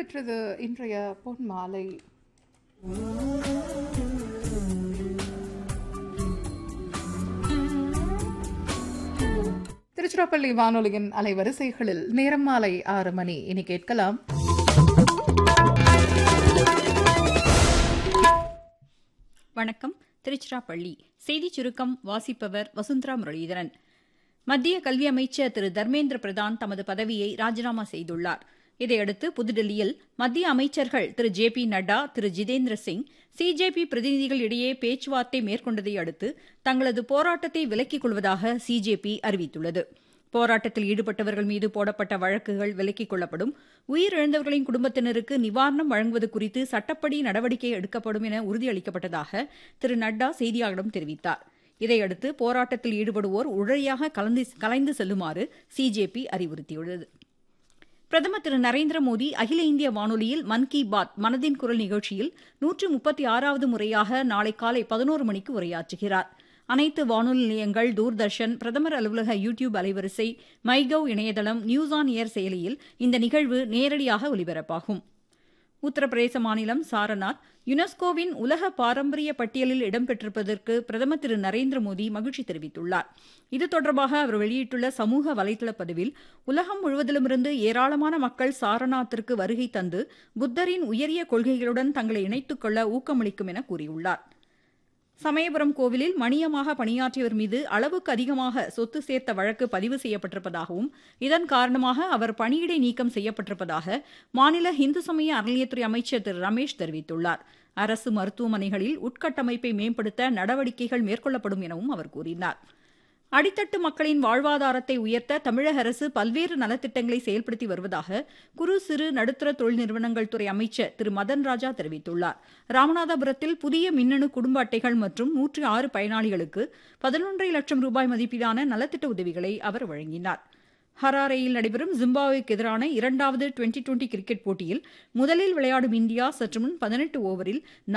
பெற்றது இன்றைய பொன் மாலை திருச்சிராப்பள்ளி வானொலியின் அலைவரிசைகளில் நேரம் மாலை ஆறு மணி இனி கேட்கலாம் வணக்கம் திருச்சிராப்பள்ளி செய்திச் சுருக்கம் வாசிப்பவர் வசுந்தரா முரளிதரன் மத்திய கல்வி அமைச்சர் திரு தர்மேந்திர பிரதான் தமது பதவியை ராஜினாமா செய்துள்ளார் இதையடுத்து புதுடில்லியில் மத்திய அமைச்சர்கள் Thiru J P Nadda Thiru Jitendra Singh CJP பிரதிநிதிகள் இடையே பேச்சுவார்த்தை மேற்கொண்டதை அடுத்து தங்களது போராட்டத்தை விலக்கிக் கொள்வதாக சிஜேபி அறிவித்துள்ளது போராட்டத்தில் ஈடுபட்டவர்கள் மீது போடப்பட்ட வழக்குகள் விலக்கிக் கொள்ளப்படும் உயிரிழந்தவர்களின் குடும்பத்தினருக்கு நிவாரணம் வழங்குவது குறித்து சட்டப்படி நடவடிக்கை எடுக்கப்படும் என உறுதியளிக்கப்பட்டதாக திரு நட்டா செய்தியாளர்களிடம் தெரிவித்தார் இதையடுத்து போராட்டத்தில் ஈடுபடுவோர் உடனடியாக கலந்து கலைந்து செல்லுமாறு சிஜேபி அறிவுறுத்தியுள்ளது பிரதமர் திரு நரேந்திர மோடி அகில இந்திய வானொலியில் மன் கி பாத் மனதின் குரல் நிகழ்ச்சியில் நூற்று முப்பத்தி ஆறாவது முறையாக நாளை காலை பதினோரு மணிக்கு உரையாற்றுகிறார் அனைத்து வானொலி நிலையங்கள் தூர்தர்ஷன் பிரதமர் அலுவலக யூ டியூப் அலைவரிசை மைகவ் இணையதளம் நியூஸ் ஆன் ஏர் செயலியில் இந்த நிகழ்வு நேரடியாக ஒலிபரப்பாகும் உத்தரப்பிரதேச மாநிலம் சாரநாத் யுனெஸ்கோவின் உலக பாரம்பரிய பட்டியலில் இடம்பெற்றிருப்பதற்கு பிரதமர் திரு நரேந்திர மோடி மகிழ்ச்சி தெரிவித்துள்ளார் இது தொடர்பாக அவர் வெளியிட்டுள்ள சமூக வலைதள பதிவில் உலகம் முழுவதிலுமிருந்து ஏராளமான மக்கள் சாரநாத்திற்கு வருகை தந்து புத்தரின் உயரிய கொள்கைகளுடன் தங்களை இணைத்துக் கொள்ள ஊக்கமளிக்கும் என கூறியுள்ளார் சமயபுரம் கோவிலில் மணியமாக பணியாற்றியவர் மீது அளவுக்கு அதிகமாக சொத்து சேர்த்த வழக்கு பதிவு செய்யப்பட்டிருப்பதாகவும் இதன் காரணமாக அவர் பணியிடை நீக்கம் செய்யப்பட்டிருப்பதாக மாநில இந்து சமய அறநிலையத்துறை அமைச்சர் திரு ரமேஷ் தெரிவித்துள்ளார் அரசு மருத்துவமனைகளில் உட்கட்டமைப்பை மேம்படுத்த நடவடிக்கைகள் மேற்கொள்ளப்படும் எனவும் அவர் கூறினார் அடித்தட்டு மக்களின் வாழ்வாதாரத்தை உயர்த்த தமிழக அரசு பல்வேறு நலத்திட்டங்களை செயல்படுத்தி வருவதாக குறு சிறு நடுத்தர தொழில் நிறுவனங்கள் துறை அமைச்சர் திரு மதன் ராஜா தெரிவித்துள்ளார் ராமநாதபுரத்தில் புதிய மின்னணு குடும்ப அட்டைகள் மற்றும் நூற்றி ஆறு பயனாளிகளுக்கு பதினொன்றரை லட்சம் ரூபாய் மதிப்பிலான நலத்திட்ட உதவிகளை அவர் வழங்கினார் ஹராரேயில் நடைபெறும் ஜிம்பாப்வேக்கு எதிரான இரண்டாவது டுவெண்டி டுவெண்டி கிரிக்கெட் போட்டியில் முதலில் விளையாடும் இந்தியா சற்று முன் பதினெட்டு ஓவரில்